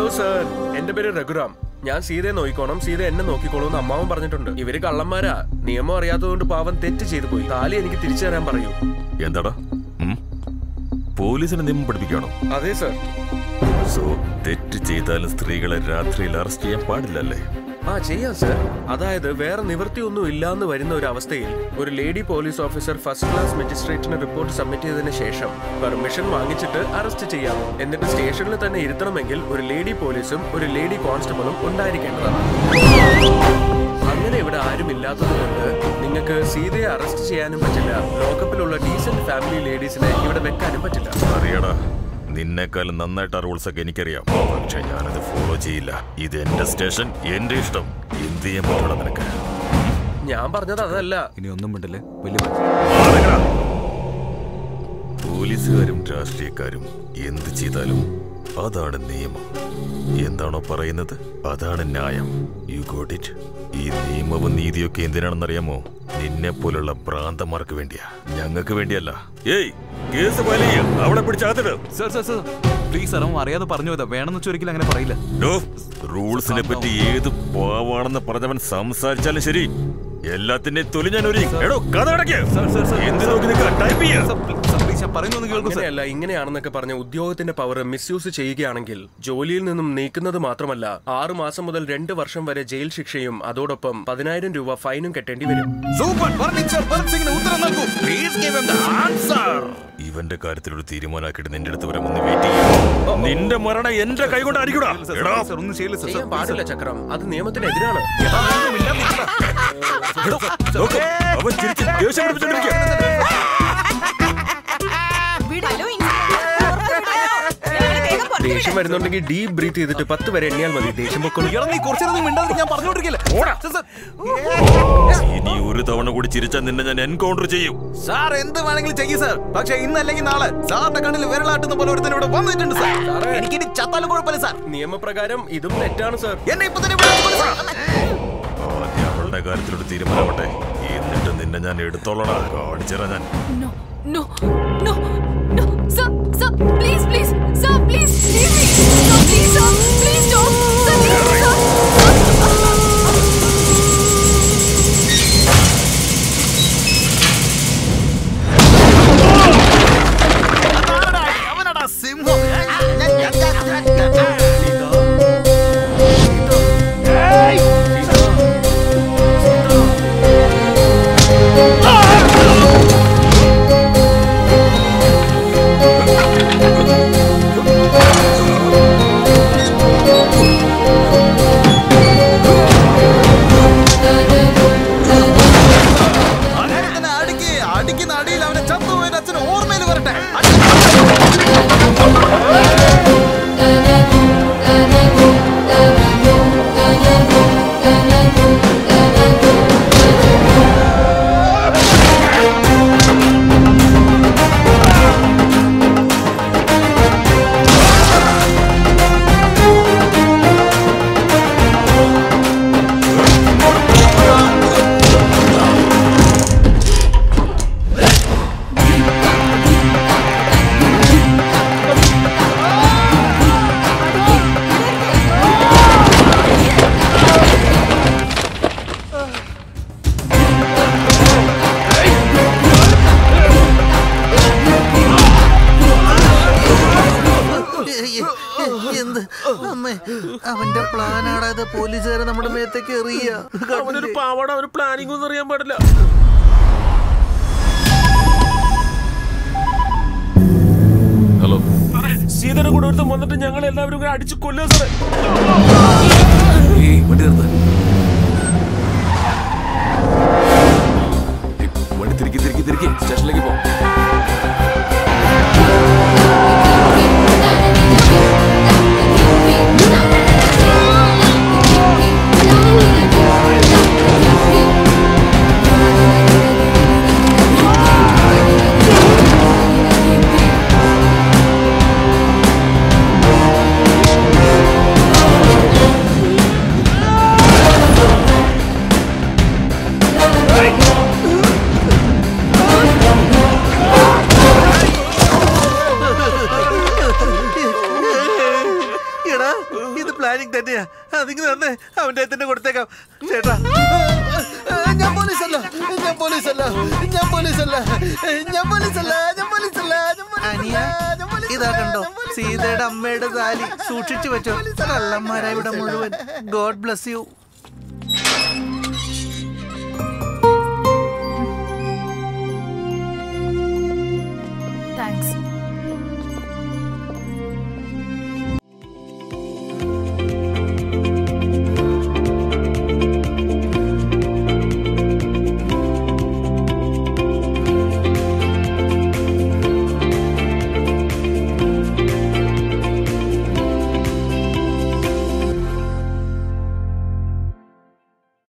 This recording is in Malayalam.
സർ എന്റെ പേര് രഘുറാം ഞാൻ സീതയെ നോക്കിക്കോണം സീത എന്നെ നോക്കിക്കോളൂ എന്ന് അമ്മാവൻ പറഞ്ഞിട്ടുണ്ട് ഇവര് കള്ളന്മാരാ നിയമം അറിയാത്തതുകൊണ്ട് പാവം തെറ്റ് ചെയ്തു പോയി താലി എനിക്ക് തിരിച്ചു തരാൻ പറയൂ എന്താടാ ഉം? പോലീസിനെ നിയമം പഠിപ്പിക്കണോ അതെ സർ സോ തെറ്റ് ചെയ്താലും സ്ത്രീകളെ രാത്രിയിൽ അറസ്റ്റ് ചെയ്യാൻ പാടില്ലല്ലേ ആ ചെയ്യാം സർ അതായത് വേറെ നിവൃത്തിയൊന്നും ഇല്ലാന്ന് വരുന്ന ഒരു അവസ്ഥയിൽ ഒരു lady police officer first class മജിസ്ട്രേറ്റിന് റിപ്പോർട്ട് സബ്മിറ്റ് ചെയ്തതിന് ശേഷം പെർമിഷൻ വാങ്ങിച്ചിട്ട് അറസ്റ്റ് ചെയ്യാം എന്നിട്ട് സ്റ്റേഷനിൽ തന്നെ ഇരുത്തണമെങ്കിൽ ഒരു ലേഡി പോലീസും ഒരു ലേഡി കോൺസ്റ്റബിളും ഉണ്ടായിരിക്കേണ്ടതാണ് അങ്ങനെ ഇവിടെ ആരും ഇല്ലാത്തത് കൊണ്ട് നിങ്ങൾക്ക് സീതയെ അറസ്റ്റ് ചെയ്യാനും പറ്റില്ല ലോക്കപ്പിലുള്ള ഡീസന്റ് ഫാമിലി ലേഡീസിനെ ഇവിടെ വെക്കാനും പറ്റില്ല അറിയടാ നിന്നെക്കാളും നന്നായിട്ട് ആ റൂൾസ് ഒക്കെ എനിക്കറിയാം പക്ഷെ ഞാനത് ഫോളോ ചെയ്യില്ല ഇത് എന്റെ സ്റ്റേഷൻ എന്റെ ഇഷ്ടം എന്ത് ചെയ്യാൻ പറ്റണം നിനക്ക് ഞാൻ പറഞ്ഞത് അതല്ല ഇനി ഒന്നും മിണ്ടല്ലേ വലിയ ആരെങ്കിലാ? പോലീസുകാരും രാഷ്ട്രീയക്കാരും എന്ത് ചെയ്താലും അതാണ് നിയമം എന്താണോ പറയുന്നത് അതാണ് ന്യായം യു ഗോട്ട് ഇറ്റ് ഈ നിയമവും നീതിയൊക്കെ എന്തിനാണെന്നറിയാമോ നിന്നെ പോലുള്ള ഭ്രാന്തന്മാർക്ക് വേണ്ടിയാ ഞങ്ങൾക്ക് വേണ്ടിയല്ല ഏയ് കേസ് വലിയ അവിടെ പിടിച്ചാത്തിട് sir sir sir please sir അവൻ അറിയാതെ പറഞ്ഞു പോയതാ വേണമെന്ന് വെച്ചാൽ ഒരിക്കലും അങ്ങനെ പറയില്ല റൂൾസിനെ പറ്റി ഏത് പാവാണെന്ന് പറഞ്ഞവൻ സംസാരിച്ചാലും ശരി എല്ലാത്തിന്റെയും തൊലി ഞാൻ ഒരു എടോ കഥ അടയ്ക്ക്. സർ സർ സർ എന്ത് നോക്കി നിൽക്കുക? ടൈപ്പ് ചെയ്യ്. സർ പ്ലീസ് ഞാൻ പറയുന്നു കേൾക്കും സർ അങ്ങനെയല്ല ഇങ്ങനെയാണെന്നൊക്കെ പറഞ്ഞ ഉദ്യോഗത്തിന്റെ പവർ മിസ്യൂസ് ചെയ്യുകയാണെങ്കിൽ ജോലിയിൽ നിന്നും നീക്കുന്നത് മാത്രമല്ല ആറു മാസം മുതൽ രണ്ട് വർഷം വരെ ജയിൽ ശിക്ഷയും അതോടൊപ്പം പതിനായിരം രൂപ ഫൈനും കെട്ടേണ്ടി വരും സൂപ്പർ ഭരത് സർ ഭരത് സിംഗിന് ഉത്തരം നൽകൂ please give him the answer ഇവന്റെ കാര്യത്തിൽ ഒരു തീരുമാനമാക്കിയിട്ട് നിന്റെ അടുത്ത് വരെ ഒന്ന് വെയിറ്റ് ചെയ്യും നിന്റെ മരണം എന്റെ കൈ കൊണ്ട് അടിക്കൂടാ എടാ സർ ഒന്നും ചെയ്യില്ല സർ ചെയ്യാൻ പാടില്ല ചക്രം അത് നിയമത്തിനെതിരാണ് നോക്ക്, അവൻ ചിരിച്ച് ദേഷ്യം പിടിപ്പിച്ചോണ്ടിരിക്കുക ഹലോ ഇൻസ്പെക്ടർ ദേഷ്യം വരുന്നുണ്ടെങ്കിൽ ഡീപ് ബ്രീത്ത് ചെയ്തിട്ട് പത്ത് വരെ എണ്ണിയാൽ മതി ദേഷ്യം പൊക്കളും ഇയാൾ നീ കുറച്ചു നേരം മിണ്ടാതിരിക്കാൻ ഞാൻ പറഞ്ഞോണ്ടിരിക്കില്ല ഇനി ഒരു തവണ കൂടി ചിരിച്ചാൽ നിന്നെ ഞാൻ എൻകൗണ്ടർ ചെയ്യും സാർ എന്ത് വേണമെങ്കിലും ചെയ്യും സാർ പക്ഷെ ഇന്നല്ലെങ്കിൽ നാളെ സാറിന്റെ കണ്ണിൽ വിരലാട്ടുന്ന പോലെ ഒരുത്തൻ ഇവിടെ വന്നിട്ടുണ്ട് സാർ എനിക്ക് ഇനി ചത്താലും കുഴപ്പമില്ല സാർ നിയമപ്രകാരം ഇതും തെറ്റാണ് സർ എന്നെ ഇപ്പൊ തന്നെ വിളിച്ചു കൊല്ലു സാർ. ആദ്യം അവളുടെ കാര്യത്തിലൊരു തീരുമാനമാവട്ടെ എന്നിട്ട് നിന്നെ ഞാൻ എടുത്തോളടാ കാണിച്ചറ ഞാൻ No, no, no, no. Sir, sir, please, please, sir, please, leave me. Sir, please, sir, please don't. Sir, leave me, sir. അതാരടാ? അവനടാ സിംഹം അദ്ദേഹത്തിനെ അടിക്ക് അടിക്കുന്ന അടിയിൽ അവനെ ചത്തുപോയ അച്ഛന് ഓർമ്മയിൽ വരട്ടെ എന്ത് അമ്മേ അവന്റെ പ്ലാനാടാ ഇത് പോലീസുകാരെ നമ്മുടെ മേത്തേക്ക് എറിയ അവനൊരു പാവാട ഒരു പ്ലാനിംഗ് ഒന്നും അറിയാൻ പാടില്ല ഹലോ സീതയുടെ കൂടെ ഒരുത്തം വന്നിട്ട് ഞങ്ങൾ എല്ലാവരും കൂടെ അടിച്ചു കൊല്ലുക സാറേ ഏയ് വണ്ടി നിർത്ത് ഏയ്, വണ്ടി തിരിക്കി തിരിക്കി തിരിക്കി സ്റ്റേഷനിലേക്ക് പോ Sir, തന്നെയാ അതിങ്ങനെ തന്നെ അവന്റെ തന്നെ കൊടുത്തേക്കാം ചേട്ടാ ഞാൻ പോലീസല്ല ഞാൻ പോലീസല്ല ഞാൻ പോലീസല്ല ഞാൻ പോലീസല്ല ഞാൻ പോലീസല്ല അനിയ ഇതാ കണ്ടോ സീതയുടെ അമ്മയുടെ താലി സൂക്ഷിച്ചു വെച്ചോ കള്ളന്മാരാ ഇവിടെ മുഴുവൻ ഗോഡ് ബ്ലസ് യു